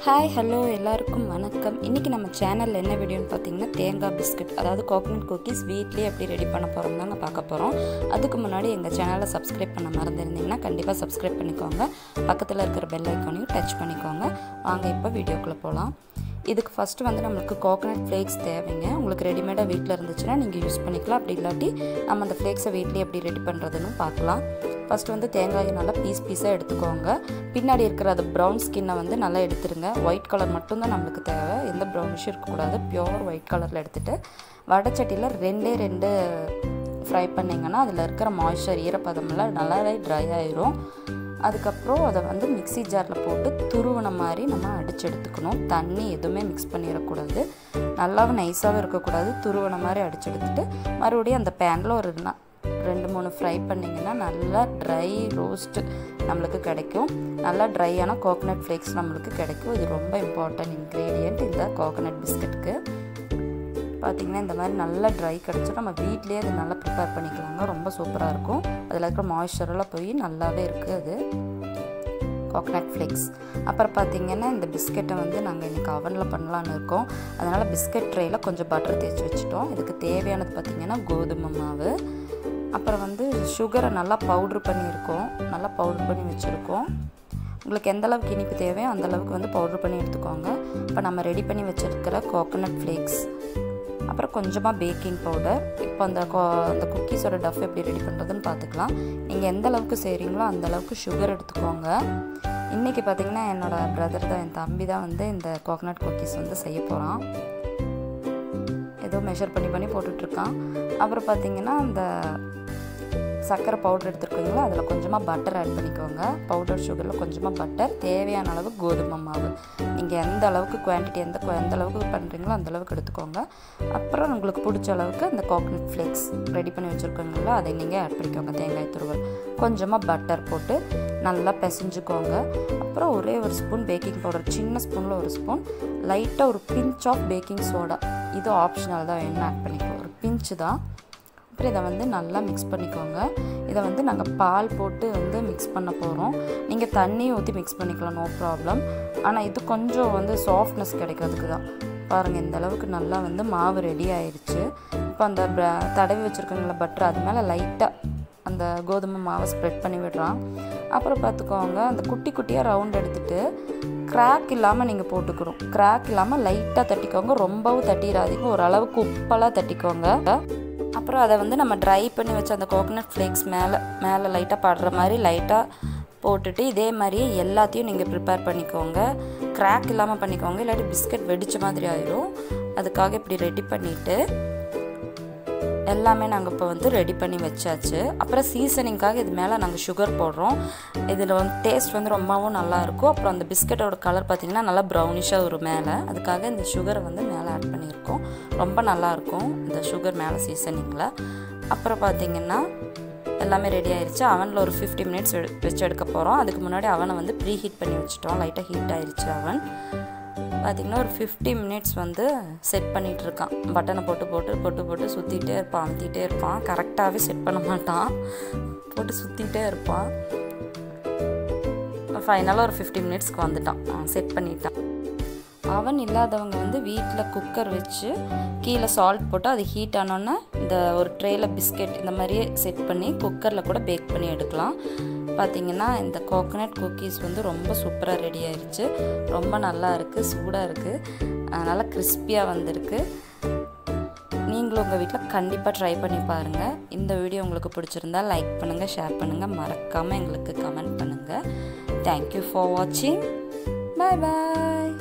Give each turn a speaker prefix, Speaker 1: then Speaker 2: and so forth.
Speaker 1: hi hello எல்லாருக்கும் வணக்கம் இன்றைக்கி நம்ம சேனலில் என்ன வீடியோன்னு பார்த்தீங்கன்னா தேங்காய் பிஸ்கட் அதாவது கோகனட் குக்கீஸ் வீட்லேயே எப்படி ரெடி பண்ண போகிறோம் தாங்க பார்க்க போகிறோம் அதுக்கு முன்னாடி எங்கள் சேனலை சப்ஸ்கிரைப் பண்ண மறந்துருந்தீங்கன்னா கண்டிப்பாக சப்ஸ்கிரைப் பண்ணிக்கோங்க பக்கத்தில் இருக்கிற பெல் ஐக்கானையும் டச் பண்ணிக்கோங்க வாங்க இப்போ வீடியோக்குள்ளே போகலாம் இதுக்கு ஃபஸ்ட்டு வந்து நம்மளுக்கு கோகனட் ஃப்ளேக்ஸ் தேவைங்க உங்களுக்கு ரெடிமேடாக வீட்டில் இருந்துச்சுன்னா நீங்கள் யூஸ் பண்ணிக்கலாம் அப்படி இல்லாட்டி நம்ம அந்த ஃப்ளேக்ஸை வீட்லேயே எப்படி ரெடி பண்ணுறதுன்னு பார்க்கலாம் ஃபஸ்ட்டு வந்து தேங்காயை நல்லா பீஸ் பீஸாக எடுத்துக்கோங்க பின்னாடி இருக்கிற அது ப்ரௌன் ஸ்கின்னை வந்து நல்லா எடுத்துருங்க ஒயிட் கலர் மட்டும்தான் நம்மளுக்கு தேவை எந்த ப்ரௌனிஷும் இருக்கக்கூடாது பியோர் ஒயிட் கலரில் எடுத்துகிட்டு வடச்சட்டியில் ரெண்டே ரெண்டு ஃப்ரை பண்ணிங்கன்னா அதில் இருக்கிற மாய்ஸ்சர் ஈரப்பதமெல்லாம் நல்லாவே ட்ரை ஆயிரும் அதுக்கப்புறம் அதை வந்து மிக்சி ஜாரில் போட்டு துருவின மாதிரி நம்ம அடித்து எடுத்துக்கணும் தண்ணி எதுவுமே மிக்ஸ் பண்ணிடக்கூடாது நல்லாவும் நைஸாகவும் இருக்கக்கூடாது துருவின மாதிரி அடித்து எடுத்துட்டு மறுபடியும் அந்த பேனில் ஒரு ரெண்டு மூணு ஃப்ரை பண்ணிங்கன்னா நல்லா ட்ரை ரோஸ்ட்டு நம்மளுக்கு கிடைக்கும் நல்லா ட்ரையான கோகனட் ஃப்ளேக்ஸ் நம்மளுக்கு கிடைக்கும் இது ரொம்ப இம்பார்ட்டன்ட் இன்க்ரீடியண்ட் இந்த கோகனட் பிஸ்கட்டுக்கு பார்த்திங்கன்னா இந்த மாதிரி நல்லா ட்ரை கிடச்சி நம்ம வீட்லேயே அது நல்லா ப்ரிப்பேர் பண்ணிக்கலாங்க ரொம்ப சூப்பராக இருக்கும் அதில் இருக்கிற மாய்ஸ்சரெல்லாம் போய் நல்லாவே இருக்குது அது கோகனட் ஃப்ளேக்ஸ் அப்புறம் பார்த்திங்கன்னா இந்த பிஸ்கெட்டை வந்து நாங்கள் இன்றைக்கி அவனில் பண்ணலான்னு இருக்கோம் அதனால் பிஸ்கட் ட்ரேயில் கொஞ்சம் பட்டர் தேய்ச்சி வச்சுட்டோம் இதுக்கு தேவையானது பார்த்திங்கன்னா கோதுமை மாவு அப்புறம் வந்து சுகரை நல்லா பவுட்ரு பண்ணியிருக்கோம் நல்லா பவுட்ரு பண்ணி வச்சுருக்கோம் உங்களுக்கு எந்த அளவுக்கு இனிப்பு தேவையோ அந்த அளவுக்கு வந்து பவுட்ரு பண்ணி எடுத்துக்கோங்க இப்போ நம்ம ரெடி பண்ணி வச்சுருக்கிற கோகனட் ஃப்ளேக்ஸ் அப்புறம் கொஞ்சமாக பேக்கிங் பவுடர் இப்போ அந்த கோ அந்த குக்கீஸோட டஃப் எப்படி ரெடி பண்ணுறதுன்னு பார்த்துக்கலாம் நீங்கள் எந்த அளவுக்கு செய்கிறீங்களோ அந்த அளவுக்கு சுகர் எடுத்துக்கோங்க இன்றைக்கி பார்த்திங்கன்னா என்னோடய பிரதர் தான் என் தம்பி தான் வந்து இந்த கோகனட் குக்கீஸ் வந்து செய்ய போகிறான் ஏதோ மெஷர் பண்ணி பண்ணி போட்டுட்ருக்கான் அப்புறம் பார்த்திங்கன்னா அந்த சர்க்கரை பவுடர் எடுத்துருக்கீங்களோ அதில் கொஞ்சமாக பட்டர் ஆட் பண்ணிக்கோங்க பவுடர் சுகரில் கொஞ்சமாக பட்டர் தேவையான அளவு கோதுமை மாவு நீங்கள் எந்த அளவுக்கு குவான்டிட்டி எந்த எந்த அளவுக்கு பண்ணுறீங்களோ அந்த அளவுக்கு எடுத்துக்கோங்க அப்புறம் உங்களுக்கு பிடிச்ச அளவுக்கு அந்த கோகனட் ஃப்ளேக்ஸ் ரெடி பண்ணி வச்சுருக்கீங்களோ அதை நீங்கள் ஆட் பண்ணிக்கோங்க தேங்காய் துருவல் கொஞ்சமாக பட்டர் போட்டு நல்லா பிசைஞ்சுக்கோங்க அப்புறம் ஒரே ஒரு ஸ்பூன் பேக்கிங் பவுடர் சின்ன ஸ்பூனில் ஒரு ஸ்பூன் லைட்டாக ஒரு பிஞ்ச் ஆஃப் பேக்கிங் சோடா இது ஆப்ஷனல் தான் என்ன ஆட் பண்ணிக்கோ ஒரு பிஞ்சு தான் அப்புறம் இதை வந்து நல்லா மிக்ஸ் பண்ணிக்கோங்க இதை வந்து நாங்கள் பால் போட்டு வந்து மிக்ஸ் பண்ண போகிறோம் நீங்கள் தண்ணி ஊற்றி மிக்ஸ் பண்ணிக்கலாம் நோ ப்ராப்ளம் ஆனால் இது கொஞ்சம் வந்து சாஃப்ட்னஸ் கிடைக்கிறதுக்கு தான் பாருங்கள் இந்த அளவுக்கு நல்லா வந்து மாவு ரெடி ஆயிடுச்சு இப்போ அந்த தடவி வச்சுருக்கீங்களா பட்டர் அது மேலே லைட்டாக அந்த கோதுமை மாவை ஸ்ப்ரெட் பண்ணி விடுறான் அப்புறம் பார்த்துக்கோங்க அந்த குட்டி குட்டியாக ரவுண்ட் எடுத்துகிட்டு கிராக் இல்லாமல் நீங்கள் போட்டுக்கணும் கிராக் இல்லாமல் லைட்டாக தட்டிக்கோங்க ரொம்பவும் தட்டிடாதீங்க ஓரளவுக்கு உப்பெல்லாம் தட்டிக்கோங்க அப்புறம் அதை வந்து நம்ம ட்ரை பண்ணி வச்ச அந்த கோகனட் ஃப்ளேக்ஸ் மேலே மேலே லைட்டாக படுற மாதிரி லைட்டாக போட்டுட்டு இதே மாதிரியே எல்லாத்தையும் நீங்கள் ப்ரிப்பேர் பண்ணிக்கோங்க கிராக் இல்லாமல் பண்ணிக்கோங்க இல்லாட்டி பிஸ்கட் வெடித்த மாதிரி ஆயிரும் அதுக்காக இப்படி ரெடி பண்ணிவிட்டு எல்லாமே நாங்கள் இப்போ வந்து ரெடி பண்ணி வச்சாச்சு அப்புறம் சீசனிங்காக இது மேலே நாங்கள் சுகர் போடுறோம் இதில் வந்து டேஸ்ட் வந்து ரொம்பவும் நல்லாயிருக்கும் அப்புறம் அந்த பிஸ்கட்டோட கலர் பார்த்திங்கன்னா நல்லா ப்ரௌனிஷாக ஒரு மேலே அதுக்காக இந்த சுகரை வந்து மேலே ஆட் பண்ணியிருக்கோம் ரொம்ப நல்லாயிருக்கும் இந்த சுகர் மேலே சீசனிங்கில் அப்புறம் பார்த்திங்கன்னா எல்லாமே ரெடி ஆயிடுச்சு அவனில் ஒரு ஃபிஃப்டி மினிட்ஸ் வச்சு எடுக்க போகிறோம் அதுக்கு முன்னாடி அவனை வந்து ப்ரீ ஹீட் பண்ணி வச்சுட்டோம் லைட்டாக ஹீட் ஆயிடுச்சு அவன் பார்த்திங்கன்னா ஒரு ஃபிஃப்டி மினிட்ஸ் வந்து செட் பண்ணிகிட்டு இருக்கான் பட்டனை போட்டு போட்டு போட்டு போட்டு சுற்றிட்டே இருப்பான் அமுத்திட்டே இருப்பான் கரெக்டாகவே செட் பண்ண மாட்டான் போட்டு சுற்றிட்டே இருப்பான் ஃபைனலாக ஒரு ஃபிஃப்டி மினிட்ஸ்க்கு வந்துட்டான் செட் பண்ணிட்டான் அவன் இல்லாதவங்க வந்து வீட்டில் குக்கர் வச்சு கீழே சால்ட் போட்டு அது ஹீட் ஆனோன்னே இந்த ஒரு ட்ரேயில் பிஸ்கெட் இந்த மாதிரியே செட் பண்ணி குக்கரில் கூட பேக் பண்ணி எடுக்கலாம் பார்த்திங்கன்னா இந்த கோகனட் குக்கீஸ் வந்து ரொம்ப சூப்பராக ரெடி ஆயிடுச்சு ரொம்ப நல்லா இருக்குது சூடாக இருக்குது நல்லா கிறிஸ்பியாக வந்திருக்கு நீங்களும் உங்கள் வீட்டில் கண்டிப்பாக ட்ரை பண்ணி பாருங்கள் இந்த வீடியோ உங்களுக்கு பிடிச்சிருந்தா லைக் பண்ணுங்கள் ஷேர் பண்ணுங்கள் மறக்காமல் எங்களுக்கு கமெண்ட் பண்ணுங்கள் தேங்க்யூ ஃபார் வாட்சிங் பாய் பாய்